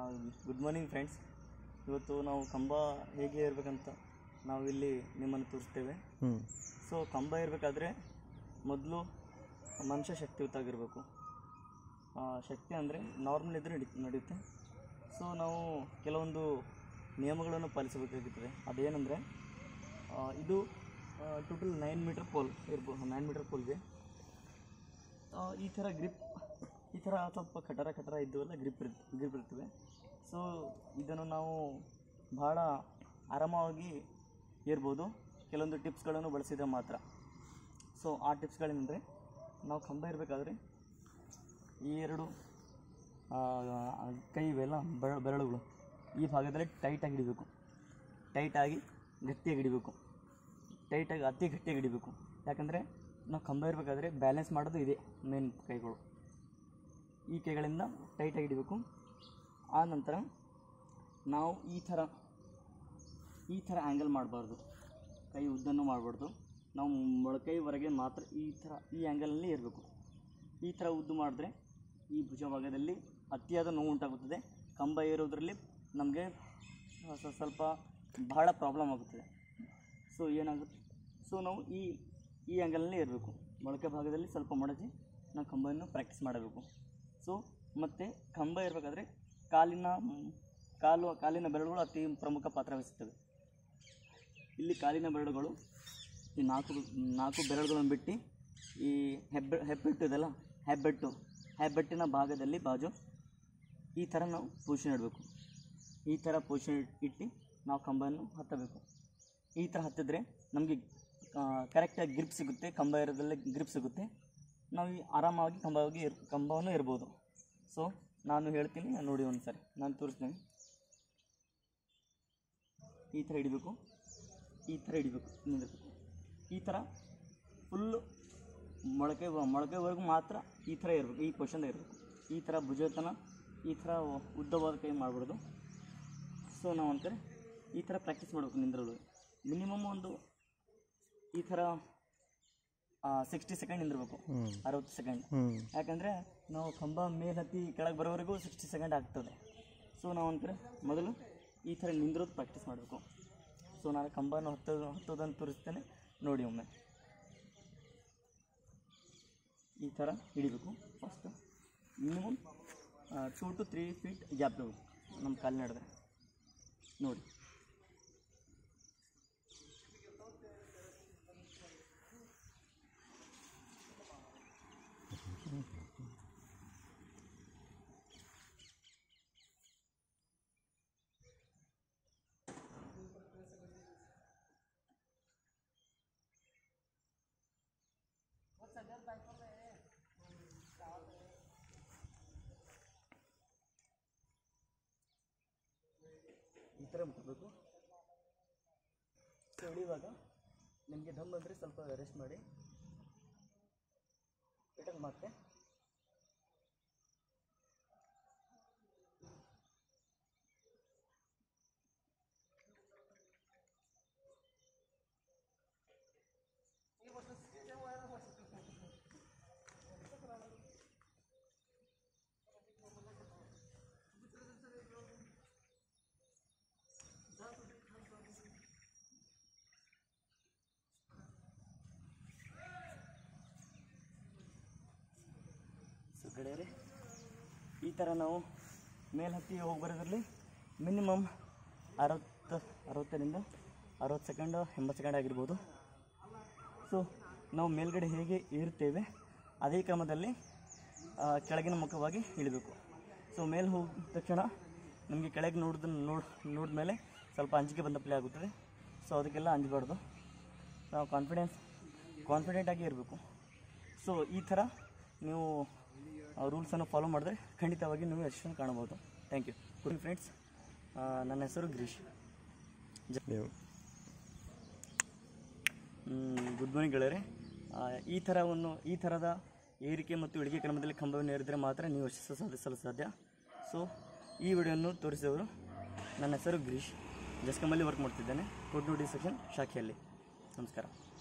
good morning friends ಇವತ್ತು ನಾವು ಕಂಬ ಹೇಗೆ ಇರಬೇಕಂತ ನಾವು ಇಲ್ಲಿ ನಿಮ್ಮನ್ನು ತೋರಿಸ್ತೇವೆ ಹ್ಞೂ ಸೊ ಕಂಬ ಇರಬೇಕಾದ್ರೆ ಮೊದಲು ಮನುಷ್ಯ ಶಕ್ತಿಯುತಾಗಿರಬೇಕು ಶಕ್ತಿ ಅಂದರೆ ನಾರ್ಮಲ್ ಇದ್ದರೆ ನಡಿ ನಡೆಯುತ್ತೆ ಸೊ ನಾವು ಕೆಲವೊಂದು ನಿಯಮಗಳನ್ನು ಪಾಲಿಸಬೇಕಾಗುತ್ತದೆ ಅದೇನೆಂದರೆ ಇದು ಟೋಟಲ್ ನೈನ್ ಮೀಟರ್ ಪೋಲ್ ಇರ್ಬೋದು ನೈನ್ ಮೀಟರ್ ಪೋಲ್ಗೆ ಈ ಥರ ಗ್ರಿಪ್ ಈ ಥರ ಸ್ವಲ್ಪ ಕಟರ ಕಟರ ಇದ್ದವೆಲ್ಲ ಗ್ರಿಪ್ ಇರ್ ಗ್ರಿಪ್ ಇರ್ತವೆ ಸೊ ಇದನ್ನು ನಾವು ಭಾಳ ಆರಾಮವಾಗಿ ಏರ್ಬೋದು ಕೆಲವೊಂದು ಟಿಪ್ಸ್ಗಳನ್ನು ಬಳಸಿದರೆ ಮಾತ್ರ ಸೊ ಆ ಟಿಪ್ಸ್ಗಳೇನೆಂದರೆ ನಾವು ಕಂಬ ಇರಬೇಕಾದ್ರೆ ಈ ಎರಡು ಆ, ಕೈ ಇವೆಲ್ಲ ಬೆರ ಬೆರಳುಗಳು ಈ ಭಾಗದಲ್ಲಿ ಟೈಟಾಗಿ ಹಿಡಿಬೇಕು ಟೈಟಾಗಿ ಗಟ್ಟಿಯಾಗಿ ಹಿಡಿಬೇಕು ಟೈಟಾಗಿ ಅತಿ ಗಟ್ಟಿಯಾಗಿ ಹಿಡಿಬೇಕು ಯಾಕಂದರೆ ನಾವು ಕಂಬ ಇರಬೇಕಾದ್ರೆ ಬ್ಯಾಲೆನ್ಸ್ ಮಾಡೋದು ಇದೆ ಮೇನ್ ಕೈಗಳು ಈ ಕೈಗಳಿಂದ ಟೈಟಾಗಿ ಹಿಡಿಬೇಕು ಆ ನಂತರ ನಾವು ಈ ಥರ ಈ ಥರ ಆ್ಯಂಗಲ್ ಮಾಡಬಾರ್ದು ಕೈ ಉದ್ದನ್ನು ಮಾಡಬಾರ್ದು ನಾವು ಮೊಳಕೈವರೆಗೆ ಮಾತ್ರ ಈ ಥರ ಈ ಆ್ಯಂಗಲಲ್ಲಿ ಇರಬೇಕು ಈ ಥರ ಉದ್ದು ಮಾಡಿದ್ರೆ ಈ ಭುಜ ಭಾಗದಲ್ಲಿ ಅತಿಯಾದ ನೋವು ಉಂಟಾಗುತ್ತದೆ ಕಂಬ ಏರೋದ್ರಲ್ಲಿ ನಮಗೆ ಸ್ವ- ಸ್ವಲ್ಪ ಬಹಳ ಪ್ರಾಬ್ಲಮ್ ಆಗುತ್ತದೆ ಸೊ ಏನಾಗುತ್ತೆ ಸೊ ನಾವು ಈ ಈ ಆ್ಯಂಗಲಲ್ಲಿ ಇರಬೇಕು ಮೊಳಕೆ ಭಾಗದಲ್ಲಿ ಸ್ವಲ್ಪ ಮಡಚಿ ನಾವು ಕಂಬವನ್ನು ಪ್ರಾಕ್ಟೀಸ್ ಮಾಡಬೇಕು ಸೊ ಮತ್ತು ಕಂಬ ಇರಬೇಕಾದ್ರೆ ಕಾಲಿನ ಮ್, ಕಾಲು ಕಾಲಿನ ಬೆರಳುಗಳು ಅತಿ ಪ್ರಮುಖ ಪಾತ್ರ ವಹಿಸುತ್ತವೆ ಇಲ್ಲಿ ಕಾಲಿನ ಬೆರಳುಗಳು ಈ ನಾಲ್ಕು ನಾಲ್ಕು ಬೆರಳುಗಳನ್ನು ಬಿಟ್ಟು ಈ ಹೆಬ್ಬೆ ಹೆಬ್ಬೆಟ್ಟು ಇದೆಲ್ಲ ಹೆಬ್ಬೆಟ್ಟು ಹೆಬ್ಬೆಟ್ಟಿನ ಭಾಗದಲ್ಲಿ ಬಾಜು ಈ ಥರ ನಾವು ಪೊಸಿಷನ್ ಇಡಬೇಕು ಈ ಥರ ಪೊಸಿಷನ್ ಇಟ್ಟು ನಾವು ಕಂಬವನ್ನು ಹತ್ತಬೇಕು ಈ ಥರ ಹತ್ತಿದ್ರೆ ನಮಗೆ ಕರೆಕ್ಟಾಗಿ ಗ್ರಿಪ್ ಸಿಗುತ್ತೆ ಕಂಬ ಇರೋದ್ರಲ್ಲೇ ಗ್ರಿಪ್ ಸಿಗುತ್ತೆ ನಾವು ಈ ಆರಾಮಾಗಿ ಕಂಬವಾಗಿ ಇರ್ ಕಂಬವನ್ನು ಇರ್ಬೋದು ಸೊ ನಾನು ಹೇಳ್ತೀನಿ ನೋಡಿ ಒಂದು ಸರಿ ನಾನು ತೋರಿಸ್ತೀನಿ ಈ ಥರ ಹಿಡಿಬೇಕು ಈ ಥರ ಹಿಡಿಬೇಕು ನಿಂದಿರ್ಬೇಕು ಈ ಥರ ಫುಲ್ಲು ಮೊಳಕೆ ಮೊಳಕೆವರೆಗೂ ಮಾತ್ರ ಈ ಥರ ಇರಬೇಕು ಈ ಪೊಸಿಷನ್ದಾಗ ಇರಬೇಕು ಈ ಥರ ಭುಜತನ ಈ ಥರ ಉದ್ದವಾದ ಕೈ ಮಾಡ್ಬಿಡೋದು ಸೊ ನಾವು ಅಂತಾರೆ ಈ ಥರ ಪ್ರಾಕ್ಟೀಸ್ ಮಾಡಬೇಕು ನಿಂದ್ರಲು ಮಿನಿಮಮ್ ಒಂದು ಈ ಥರ ಸಿಕ್ಸ್ಟಿ ಸೆಕೆಂಡ್ ನಿಂದಿರ್ಬೇಕು ಹ್ಞೂ ಅರವತ್ತು ಸೆಕೆಂಡ್ ಹ್ಞೂ ಯಾಕಂದರೆ ನಾವು ಕಂಬ ಮೇಲೆ ಹತ್ತಿ ಕೆಳಗೆ ಬರೋವರೆಗೂ ಸಿಕ್ಸ್ಟಿ ಸೆಕೆಂಡ್ ಆಗ್ತದೆ ಸೊ ನಾವು ಅಂತಾರೆ ಮೊದಲು ಈ ಥರ ನಿಂದಿರೋದು ಪ್ರಾಕ್ಟೀಸ್ ಮಾಡಬೇಕು ಸೊ ನಾನು ಕಂಬನ ಹತ್ತೋದು ಹತ್ತೋದನ್ನು ತೋರಿಸ್ತೇನೆ ನೋಡಿ ಒಮ್ಮೆ ಈ ಥರ ಹಿಡಿಬೇಕು first minimum two to three feet gap ಇರಬೇಕು ನಮ್ಮ ಕಾಲು ನಡೆದ್ರೆ ನೋಡಿ ಈ ಥರ ಮುಟ್ಟಬೇಕು ಸೊ ಇಳಿಯುವಾಗ ನಿಮಗೆ ದಮ್ ಬಂದರೆ ಸ್ವಲ್ಪ ರೆಸ್ಟ್ ಮಾಡಿ ರಿಟರ್ನ್ ಮತ್ತೆ ಸೊ ಗೆಳೆಯರೆ ಈ ಥರ ನಾವು ಮೇಲೆ ಹತ್ತಿ ಹೋಗಿ ಬರೋದ್ರಲ್ಲಿ ಮಿನಿಮಮ್ ಅರವತ್ತು ಅರವತ್ತರಿಂದ ಅರವತ್ತು ಸೆಕೆಂಡು ಎಂಬತ್ತು ಸೆಕೆಂಡ್ ಆಗಿರ್ಬೋದು ಸೊ ನಾವು ಮೇಲ್ಗಡೆ ಹೇಗೆ ಏರುತ್ತೇವೆ ಅದೇ ಕ್ರಮದಲ್ಲಿ ಆ, ಕೆಳಗಿನ ಮುಖವಾಗಿ ಇಳಿಬೇಕು ಸೊ ಮೇಲೆ ಹೋದ ತಕ್ಷಣ ನಮಗೆ ಕೆಳಗೆ ನೋಡಿದ ನೋಡ್ ನೋಡಿದ ಮೇಲೆ ಸ್ವಲ್ಪ ಅಂಜಿಕೆ ಬಂದ ಪ್ಲೇ ಆಗುತ್ತದೆ ಸೊ ಅದಕ್ಕೆಲ್ಲ ಅಂಜಬಾರ್ದು ನಾವು ಕಾನ್ಫಿಡೆನ್ಸ್ ಕಾನ್ಫಿಡೆಂಟಾಗಿ ಇರಬೇಕು ಸೊ ಈ ಥರ ನೀವು ರೂಲ್ಸನ್ನು ಫಾಲೋ ಮಾಡಿದ್ರೆ ಖಂಡಿತವಾಗಿ ನೀವು ಯಶಸ್ಸನ್ನು ಕಾಣಬಹುದು ಥ್ಯಾಂಕ್ ಯು ಗುಡ್ ಫ್ರೆಂಡ್ಸ್ ನನ್ನ ಹೆಸರು ಗಿರೀಶ್ ನೀವು ಗುಡ್ ಮಾರ್ನಿಂಗ್ ಗೆಳೆಯರೆ ಆ, ಈ ಥರವನ್ನು ಈ ಥರದ ಏರಿಕೆ ಮತ್ತು ಇಳಿಗೆ ಕ್ರಮದಲ್ಲಿ ಕಂಬವನ್ನು ಏರಿದರೆ ಮಾತ್ರ ನೀವು ಯಶಸ್ಸು ಸಾಧಿಸಲು ಸಾಧ್ಯ ಸೊ ಈ ವಿಡಿಯೋವನ್ನು ತೋರಿಸಿದವರು ನನ್ನ ಹೆಸರು ಗಿರೀಶ್ ಜಸ್ಕಮಲ್ಲಿ ವರ್ಕ್ ಮಾಡ್ತಿದ್ದೇನೆ ಕೋಟ್ನೂಡಿ ಸೆಕ್ಷನ್ ಶಾಖೆಯಲ್ಲಿ ನಮಸ್ಕಾರ